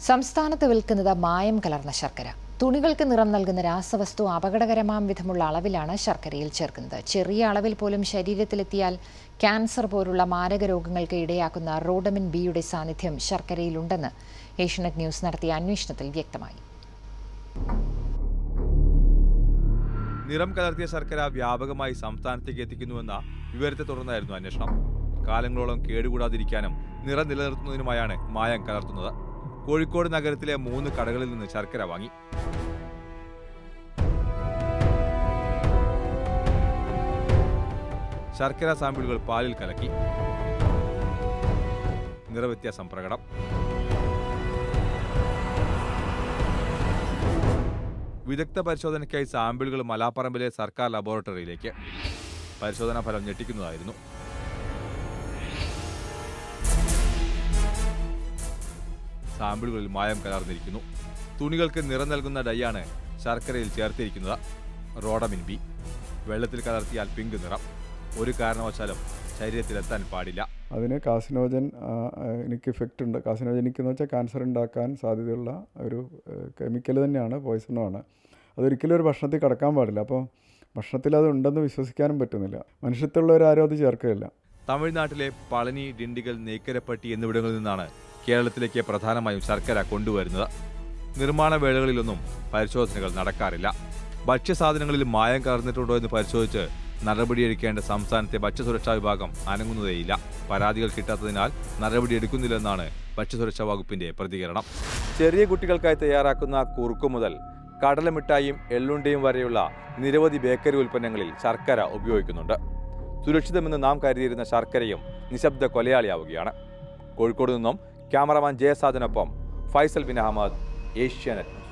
സംസ്ഥാനത്ത് വിൽക്കുന്നത് മായം കലർന്ന ശർക്കര തുണികൾക്ക് നിറം നൽകുന്ന രാസവസ്തു അപകടകരമാം വിധമുള്ള അളവിലാണ് ശർക്കരയിൽ ചേർക്കുന്നത് ചെറിയ അളവിൽ പോലും ശരീരത്തിലെത്തിയാൽ ക്യാൻസർ പോലുള്ള മാരക രോഗങ്ങൾക്ക് ഇടയാക്കുന്ന റോഡമിൻ ബിയുടെ സാന്നിധ്യം ശർക്കരയിലുണ്ടെന്ന് ഏഷ്യനെറ്റ് ന്യൂസ് നടത്തിയ അന്വേഷണത്തിൽ വ്യക്തമായി നിറം കലർത്തിയ ശർക്കര വ്യാപകമായി സംസ്ഥാനത്തേക്ക് എത്തിക്കുന്നുവെന്ന വിവരത്തെ തുടർന്നായിരുന്നു അന്വേഷണം കാലങ്ങളോളം കേടുകൂടാതിരിക്കാനും നിറം നിലനിർത്തുന്നതിനുമായാണ് മായം കലർത്തുന്നത് കോഴിക്കോട് നഗരത്തിലെ മൂന്ന് കടകളിൽ നിന്ന് ശർക്കര വാങ്ങി ശർക്കര സാമ്പിളുകൾ പാലിൽ കലക്കി നിറവ്യത്യാസം പ്രകടം വിദഗ്ധ പരിശോധനയ്ക്കായി സാമ്പിളുകൾ മലാപ്പറമ്പിലെ സർക്കാർ ലബോറട്ടറിയിലേക്ക് പരിശോധനാ ഫലം ഞെട്ടിക്കുന്നതായിരുന്നു സാമ്പിളുകളിൽ മായം കലർന്നിരിക്കുന്നു തുണികൾക്ക് നിറം നൽകുന്ന ഡൈയാണ് ശർക്കരയിൽ ചേർത്തിരിക്കുന്നത് റോഡമിൻ ബി വെള്ളത്തിൽ കലർത്തിയാൽ പിങ്ക് നിറം ഒരു കാരണവശാലും ശരീരത്തിലെത്താൻ പാടില്ല അതിന് കാസിനോജൻ എനിക്ക് ഇഫക്റ്റ് ഉണ്ട് കാസിനോജനിക് എന്ന് വെച്ചാൽ ക്യാൻസർ ഉണ്ടാക്കാൻ സാധ്യതയുള്ള ഒരു കെമിക്കൽ തന്നെയാണ് പോയിസണുമാണ് അതൊരിക്കലും ഒരു ഭക്ഷണത്തിൽ കടക്കാൻ പാടില്ല അപ്പോൾ ഭക്ഷണത്തിൽ അത് ഉണ്ടെന്ന് വിശ്വസിക്കാനും പറ്റുന്നില്ല മനുഷ്യത്തുള്ളവരാരും അത് ചേർക്കുകയില്ല തമിഴ്നാട്ടിലെ പളനി ഡിണ്ടിഗൽ നെയ്ക്കരപ്പട്ടി എന്നിവിടങ്ങളിൽ നിന്നാണ് കേരളത്തിലേക്ക് പ്രധാനമായും ശർക്കര കൊണ്ടുവരുന്നത് നിർമ്മാണ വേളകളിലൊന്നും പരിശോധനകൾ നടക്കാറില്ല ഭക്ഷ്യസാധനങ്ങളിൽ മായം കലർന്നിട്ടുണ്ടോ എന്ന് പരിശോധിച്ച് നടപടിയെടുക്കേണ്ട സംസ്ഥാനത്തെ ഭക്ഷ്യസുരക്ഷാ വിഭാഗം അനങ്ങുന്നതേയില്ല പരാതികൾ കിട്ടാത്തതിനാൽ നടപടിയെടുക്കുന്നില്ലെന്നാണ് ഭക്ഷ്യസുരക്ഷാ വകുപ്പിന്റെ പ്രതികരണം ചെറിയ കുട്ടികൾക്കായി തയ്യാറാക്കുന്ന കുറുക്കു മുതൽ കടലമിഠായിയും എള്ളുണ്ടയും വരെയുള്ള നിരവധി ബേക്കറി ഉൽപ്പന്നങ്ങളിൽ ശർക്കര ഉപയോഗിക്കുന്നുണ്ട് സുരക്ഷിതമെന്ന് നാം കരുതിയിരുന്ന ശർക്കരയും നിശബ്ദ കൊലയാളിയാവുകയാണ് കോഴിക്കോട് നിന്നും ക്യാമറമാൻ ജയസാദനൊപ്പം ഫൈസൽ ബിൻ അഹമ്മദ് ഏഷ്യാനെറ്റ്